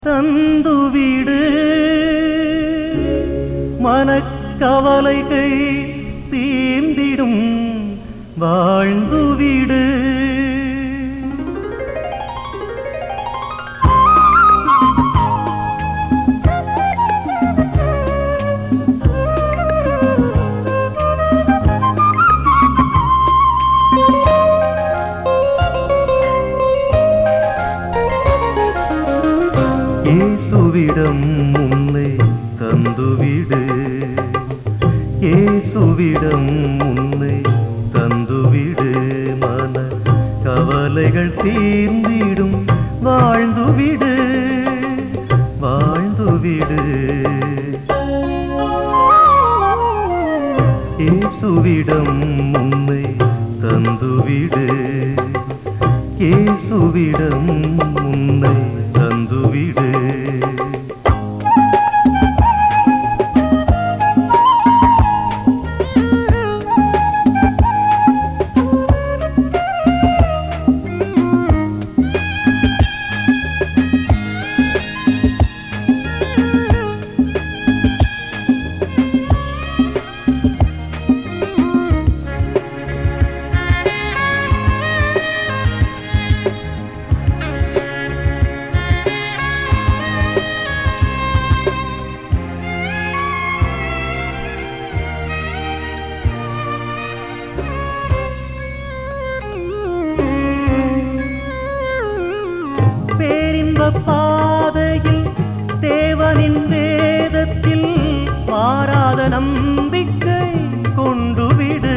தந்துவிடு மனக்கவலைகள் தீர்ந்திடும் வாழ்ந்துவிடு இயேசுவிடம் உன்னை தந்துவிடு இயேசுவிடம் உன்னை தந்துவிடு மன கவலைகள் தீர்ந்திடும் வாழ்ந்துவிடு வாழ்ந்துவிடு இயேசுவிடம் உன்னை தந்துவிடு இயேசுவிடம் உன்னை தந்துவிடு பேரின்ப பாதையில் தேவனின் வேதத்தில் மாறாத நம்பிக்கை கொண்டுவிடு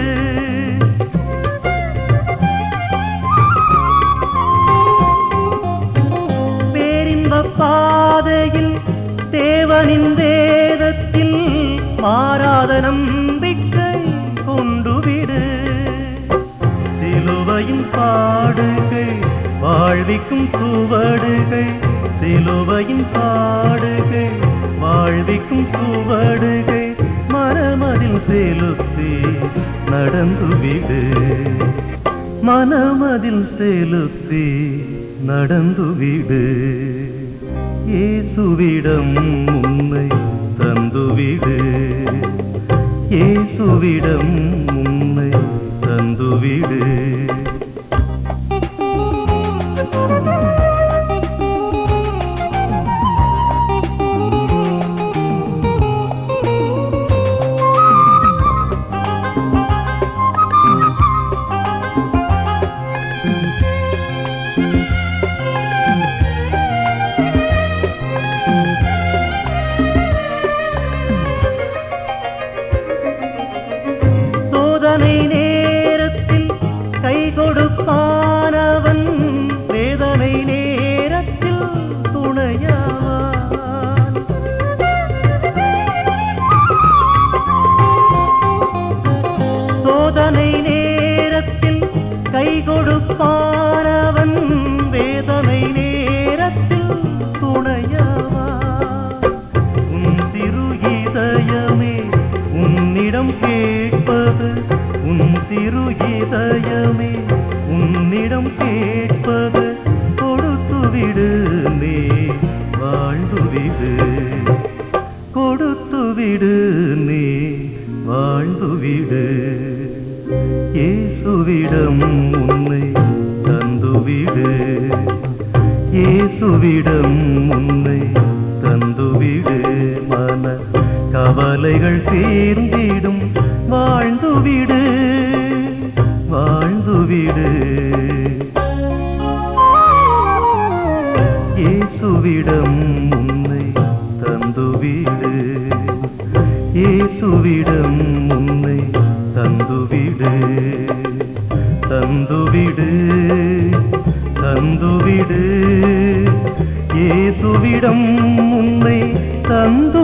பேரின்ப பாதையில் தேவனின் வேதத்தில் மாறாத நம்பிக்கை கொண்டுவிடு சிலுவையின் பாடுகள் வாழ்விக்கும் சுவடுகள் சிலுவையின் பாடுகள் வாழ்விக்கும் சுவடுகள் மனமதில் செலுத்தி நடந்துவிடு மனமதில் செலுத்தி நடந்துவிடு இயேசுவிடம் உன்னை தந்துவிடு இயேசுவிடம் உன்னை தந்துவிடு சோதனை நேரத்தில் கை கொடுப்பானவன் வேதனை நேரத்தில் துணையாவான் சோதனை நேரத்தில் கை கொடுப்பானவன் வேதனை நேரத்தில் துணையாவான் உன் சிறு இதயமே உன்னிடம் கேட்பது உன் சிறு இதயமே உன்னிடம் கேட்பது கொடுத்துவிடு நீ வாழ்ந்துவிடு கொடுத்துவிடு நீ வாழ்ந்துவிடு இயேசுவிடம் உன்னை தந்துவிடு இயேசுவிடம் உன்னை தந்துவிடு மன கவலைகள் தீர்ந்திடும் வாழ்ந்துவிடு வாழ்ந்துவிடு இயேசுவிடம் உன்னை தந்துவிடு இயேசுவிடம் உன்னை தந்துவிடு தந்துவிடு தந்துவிடு இயேசுவிடம் உன்னை தந்து